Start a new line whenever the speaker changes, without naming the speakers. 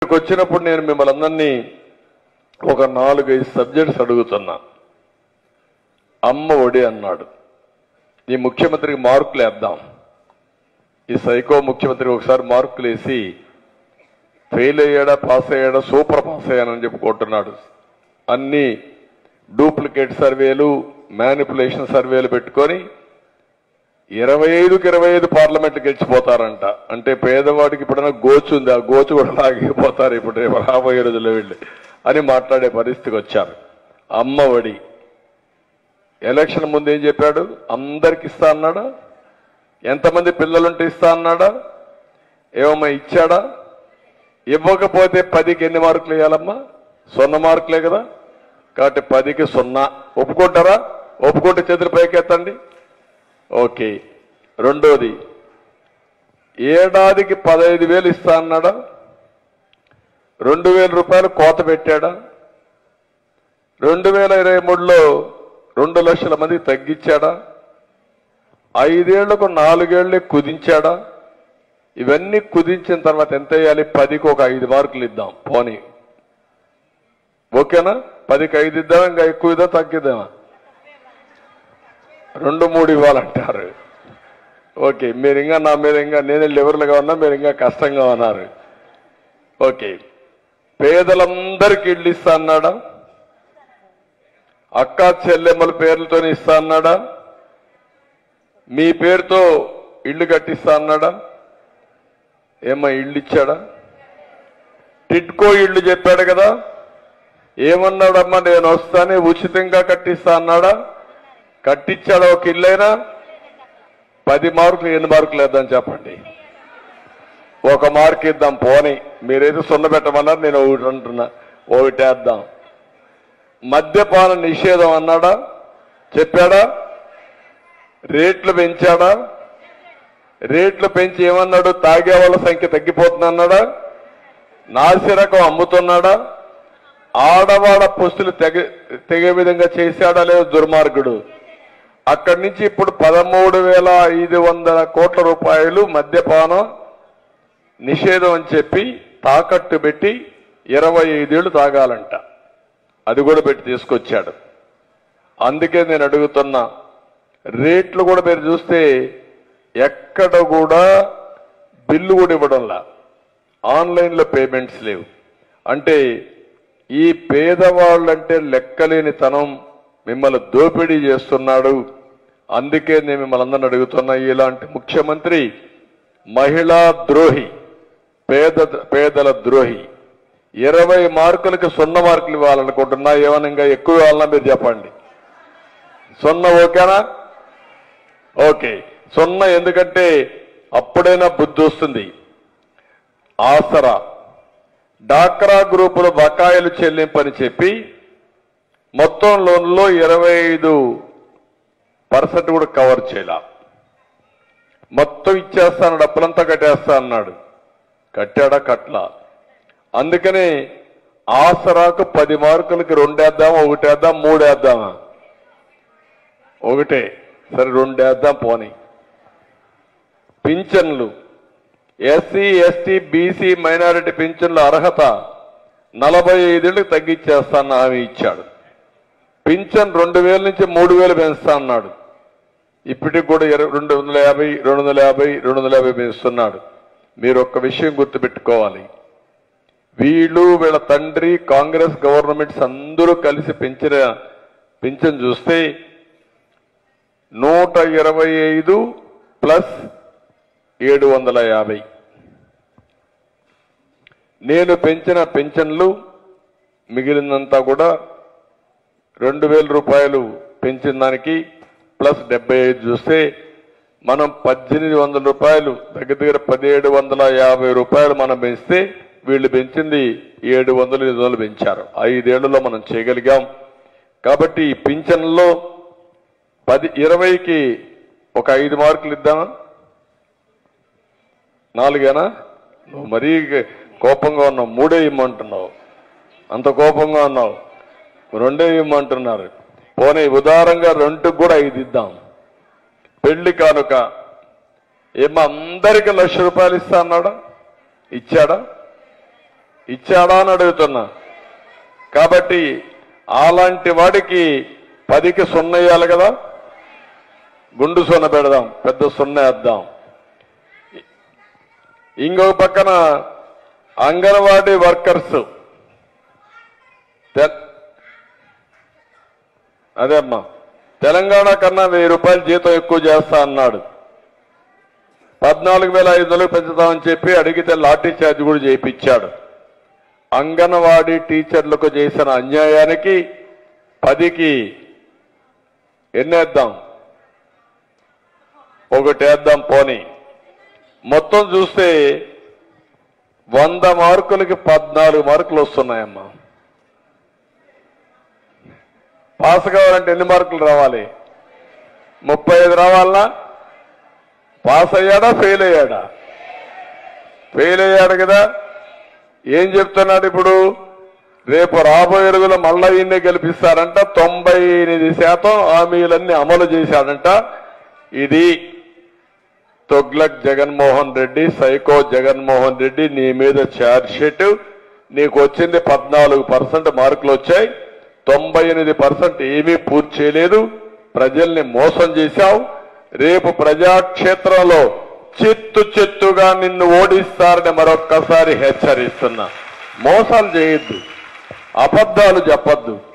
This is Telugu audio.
ఇక్కడికి వచ్చినప్పుడు నేను మిమ్మల్ని అందరినీ ఒక నాలుగైదు సబ్జెక్ట్స్ అడుగుతున్నా అమ్మ ఒడి అన్నాడు ఈ ముఖ్యమంత్రికి మార్కులు వేద్దాం ఈ సైకో ముఖ్యమంత్రికి ఒకసారి మార్కులు వేసి ఫెయిల్ అయ్యాడా పాస్ అయ్యాడా సూపర్ పాస్ అయ్యానని చెప్పుకుంటున్నాడు అన్ని డూప్లికేట్ సర్వేలు మ్యానిపులేషన్ సర్వేలు పెట్టుకొని ఇరవై ఐదుకి ఇరవై ఐదు పార్లమెంట్ గెలిచిపోతారంట అంటే పేదవాడికి ఇప్పుడైనా గోచు ఉంది ఆ గోచు కూడా లాగిపోతారు ఇప్పుడు రేపు రాబోయే రోజుల్లో వెళ్ళి అని మాట్లాడే పరిస్థితికి వచ్చారు అమ్మ ఒడి ఎలక్షన్ ముందు ఏం చెప్పాడు అందరికి ఇస్తా అన్నాడా ఎంతమంది పిల్లలుంటే ఇస్తా అన్నాడా ఏమమ్మా ఇచ్చాడా ఇవ్వకపోతే పదికి ఎన్ని మార్కులు వేయాలమ్మా సున్నా మార్కులే కదా కాబట్టి పదికి సున్నా ఒప్పుకుంటారా ఒప్పుకుంటే చేతులు పైకెత్తండి ఓకే రెండోది ఏడాదికి పదహైదు వేలు ఇస్తా అన్నాడా రెండు వేల రూపాయలు కోత పెట్టాడా రెండు వేల ఇరవై మూడులో రెండు లక్షల మంది తగ్గించాడా ఐదేళ్లకు నాలుగేళ్లే కుదించాడా ఇవన్నీ కుదించిన తర్వాత ఎంత వేయాలి పదికి ఒక ఐదు మార్కులు ఇద్దాం పోనీ ఓకేనా పదికి ఐదు ఇద్దాం ఇంకా ఎక్కువ ఇద్దాం తగ్గిద్దామా రెండు మూడు ఇవ్వాలంటారు ఓకే మీరు ఇంకా నా మీద ఇంకా నేనే లెవెల్గా ఉన్నా మీరు ఇంకా కష్టంగా ఉన్నారు ఓకే పేదలందరికీ ఇళ్ళు ఇస్తా అన్నాడా అక్క చెల్లెమ్మల పేర్లతో ఇస్తా అన్నాడా మీ పేరుతో ఇల్లు కట్టిస్తా అన్నాడా ఏమ్మా ఇల్లు ఇచ్చాడా టిడ్కో ఇల్లు చెప్పాడు కదా ఏమన్నాడమ్మా నేను వస్తానే ఉచితంగా కట్టిస్తా అన్నాడా కట్టించాడా ఒక ఇల్లైనా పది మార్కులు ఎన్ని మార్కులు వేద్దాం చెప్పండి ఒక మార్క్ ఇద్దాం పోని మీరేదో సున్న పెట్టమన్నారు నేను ఒకటి అంటున్నా ఒకటి వేద్దాం మద్యపాన నిషేధం అన్నాడా చెప్పాడా రేట్లు పెంచాడా రేట్లు పెంచి ఏమన్నాడు తాగే వాళ్ళ సంఖ్య తగ్గిపోతుంది అన్నాడా నాసిరకం అమ్ముతున్నాడా ఆడవాళ్ళ పుస్తులు తెగ తెగే విధంగా చేశాడా లేదా దుర్మార్గుడు అక్కడి నుంచి ఇప్పుడు పదమూడు వేల ఐదు వందల కోట్ల రూపాయలు మద్యపానం నిషేధం అని చెప్పి తాకట్టు పెట్టి ఇరవై ఐదేళ్లు తాగాలంట అది కూడా పెట్టి తీసుకొచ్చాడు అందుకే నేను అడుగుతున్నా రేట్లు కూడా మీరు చూస్తే ఎక్కడ కూడా బిల్లు కూడా ఇవ్వడంలా ఆన్లైన్లో పేమెంట్స్ లేవు అంటే ఈ పేదవాళ్ళంటే లెక్కలేని తనం మిమ్మల్ని దోపిడీ చేస్తున్నాడు అందుకే నేను మిమ్మల్ని అందరిని అడుగుతున్నా ఇలాంటి ముఖ్యమంత్రి మహిళా ద్రోహి పేద పేదల ద్రోహి ఇరవై మార్కులకి సున్నా మార్కులు ఇవ్వాలనుకుంటున్నా ఏమైనా ఇంకా ఎక్కువ ఇవ్వాలన్నా మీరు చెప్పండి సున్నా ఓకేనా ఓకే సున్నా ఎందుకంటే అప్పుడైనా బుద్ధి వస్తుంది ఆసరా డాక్రా గ్రూపుల బకాయిలు చెల్లింపని చెప్పి మొత్తం లోన్లో ఇరవై ఐదు పర్సెంట్ కూడా కవర్ చేయాల మొత్తం ఇచ్చేస్తాను డబ్బులంతా కట్టేస్తా అన్నాడు కట్టాడా కట్లా అందుకని ఆసరాకు పది మార్కులకి రెండేద్దామా ఒకటేద్దాం మూడేద్దామా ఒకటే సరే రెండేద్దాం పోనీ పింఛన్లు ఎస్సీ ఎస్టీ బీసీ మైనారిటీ పింఛన్ల అర్హత నలభై ఐదేళ్లకు తగ్గించేస్తాను హామీ ఇచ్చాడు పింఛన్ రెండు వేల నుంచి మూడు వేలు పెంచుతా అన్నాడు ఇప్పటికి కూడా ఇరవై రెండు వందల యాభై రెండు వందల యాభై రెండు వందల యాభై పెంచుతున్నాడు మీరు ఒక్క విషయం గుర్తుపెట్టుకోవాలి వీళ్ళు వీళ్ళ తండ్రి కాంగ్రెస్ గవర్నమెంట్స్ అందరూ కలిసి పెంచిన పింఛన్ చూస్తే నూట ఇరవై ఐదు ప్లస్ ఏడు వందల యాభై నేను పెంచిన పెన్షన్లు మిగిలినంతా కూడా రెండు వేల రూపాయలు పెంచిన దానికి ప్లస్ డెబ్బై ఐదు చూస్తే మనం పద్దెనిమిది వందల రూపాయలు దగ్గర దగ్గర పదిహేడు వందల యాభై రూపాయలు మనం పెంచితే వీళ్ళు పెంచింది ఏడు వందలు ఎనిమిది వందలు పెంచారు ఐదేళ్లలో మనం చేయగలిగాం కాబట్టి ఈ పింఛన్లో పది ఇరవైకి ఒక ఐదు మార్కులు ఇద్దామా నాలుగేనా నువ్వు మరీ కోపంగా ఉన్నావు మూడే ఇమ్మంటున్నావు అంత కోపంగా ఉన్నావు రెండే ఇమ్మంటున్నారు పోనీ ఉదారంగా రెండుకి కూడా ఐదు ఇద్దాం పెళ్లి కానుక ఏమో అందరికి లక్ష రూపాయలు ఇస్తా అన్నాడా ఇచ్చాడా ఇచ్చాడా అని అడుగుతున్నా కాబట్టి అలాంటి వాడికి పదికి సున్న వేయాలి కదా గుండు సున్న పెడదాం పెద్ద సున్న వేద్దాం ఇంకొక పక్కన అంగన్వాడీ వర్కర్స్ తె- అదే అమ్మా తెలంగాణ కన్నా వెయ్యి రూపాయలు జీతం ఎక్కువ చేస్తా అన్నాడు పద్నాలుగు వేల ఐదు వందలకు పెంచుతామని చెప్పి అడిగితే లాఠీ చార్జ్ కూడా చేయించాడు అంగన్వాడీ టీచర్లకు చేసిన అన్యాయానికి పదికి ఎన్నేద్దాం ఒకటేద్దాం పోనీ మొత్తం చూస్తే వంద మార్కులకి పద్నాలుగు మార్కులు వస్తున్నాయమ్మా పాస్ కావాలంటే ఎన్ని మార్కులు రావాలి ముప్పై ఐదు రావాలనా పాస్ అయ్యాడా ఫెయిల్ అయ్యాడా ఫెయిల్ అయ్యాడు కదా ఏం చెప్తున్నాడు ఇప్పుడు రేపు రాబోయే రోజుల్లో మళ్ళా ఈయన్ని గెలిపిస్తారంట తొంభై ఎనిమిది శాతం హామీలన్నీ అమలు చేశాడంట ఇది తొగ్లక్ జగన్మోహన్ రెడ్డి సైకో జగన్మోహన్ రెడ్డి నీ మీద ఛార్జ్ షీట్ నీకు వచ్చింది పద్నాలుగు పర్సెంట్ మార్కులు వచ్చాయి తొంభై ఎనిమిది పర్సెంట్ ఏమీ పూర్తి చేయలేదు ప్రజల్ని మోసం చేశావు రేపు ప్రజాక్షేత్రంలో చిత్తు చిత్తుగా నిన్ను ఓడిస్తారని మరొక్కసారి హెచ్చరిస్తున్నా మోసాలు చేయొద్దు అబద్ధాలు చెప్పొద్దు